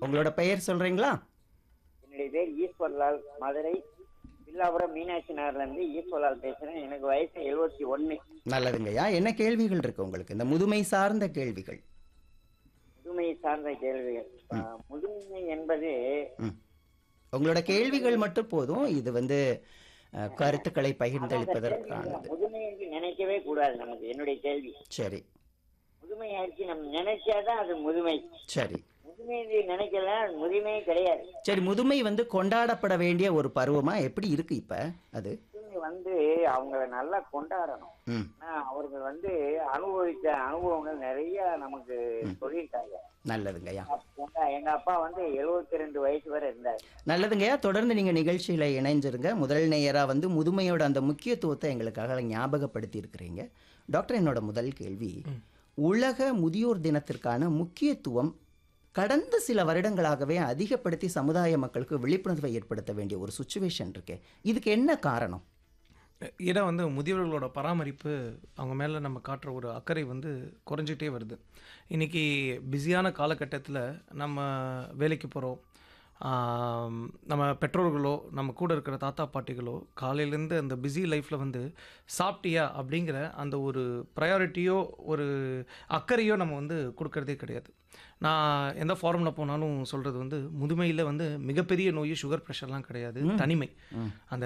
உங்களோட பெயர் சொல்றீங்களா என்னுடைய பேர் ஈஸ்வர்லால் மதுரை வில்லாபுரம் மீனாட்சி நகர்ல இருந்து ஈஸ்வர்லால் பேசுறேன் எனக்கு வயசு எழுபத்தி ஒன்னு நல்லதுங்கய்யா என்ன கேள்விகள் இருக்கு உங்களுக்கு இந்த முதுமை சார்ந்த கேள்விகள் முதுமை சார்ந்த கேள்விகள் ஆஹ், முதுமை என்பது ம். உங்களோட கேள்விகள் மட்டும் போதும் இது வந்து அஹ், கருத்துக்களை பகிர்ந்தளிப்பதற்கானது முதுமை என்று நினைக்கவே கூடாது நமக்கு என்னுடைய கேள்வி சரி முதுமை ஆயிடுச்சு நம்ம நினைச்சாதான் அது முதுமை சரி முதுமை என்று நினைக்கல அது முதுமையே கிடையாது சரி முதுமை வந்து கொண்டாடப்பட வேண்டிய ஒரு பருவமா எப்படி இருக்கு இப்ப அது முதுமை வந்து அவங்கள நல்லா கொண்டாடணும் ம் ஆனா அவர்கள் வந்து அனுபவித்த அனுபவங்கள் நிறைய நமக்கு சொல்லியிருக்காங்க நல்லதுங்கய்யா எங்க- எங்க அப்பா வந்து எழுபத்தி ரெண்டு வயசு வரை இருந்தார் நல்லதுங்கய்யா தொடர்ந்து நீங்க நிகழ்ச்சியில இணைஞ்சிருங்க முதல் நேயரா வந்து முதுமையோட அந்த முக்கியத்துவத்தை எங்களுக்காக ஞாபகப்படுத்தி இருக்கிறீங்க டாக்டர் என்னோட முதல் கேள்வி உலக முதியோர் தினத்திற்கான முக்கியத்துவம் கடந்த சில வருடங்களாகவே அதிகப்படுத்தி சமுதாய மக்களுக்கு விழிப்புணர்வை ஏற்படுத்த வேண்டிய ஒரு சுச்சுவேஷன் இருக்கு இதுக்கு என்ன காரணம் ஏன்னா வந்து முதியவர்களோட பராமரிப்பு அவங்க மேலே நம்ம காட்டுற ஒரு அக்கறை வந்து குறைஞ்சிட்டே வருது இன்றைக்கி பிஸியான காலகட்டத்தில் நம்ம வேலைக்கு போகிறோம் நம்ம பெற்றோர்களோ நம்ம கூட இருக்கிற தாத்தா பாட்டிகளோ காலையிலேருந்து அந்த பிஸி லைஃப்பில் வந்து சாப்பிட்டியா அப்படிங்கிற அந்த ஒரு ப்ரையாரிட்டியோ ஒரு அக்கறையோ நம்ம வந்து கொடுக்கறதே கிடையாது நான் எந்த ஃபார்மில் போனாலும் சொல்கிறது வந்து முதுமையில் வந்து மிகப்பெரிய நோய் சுகர் ப்ரெஷர்லாம் கிடையாது தனிமை அந்த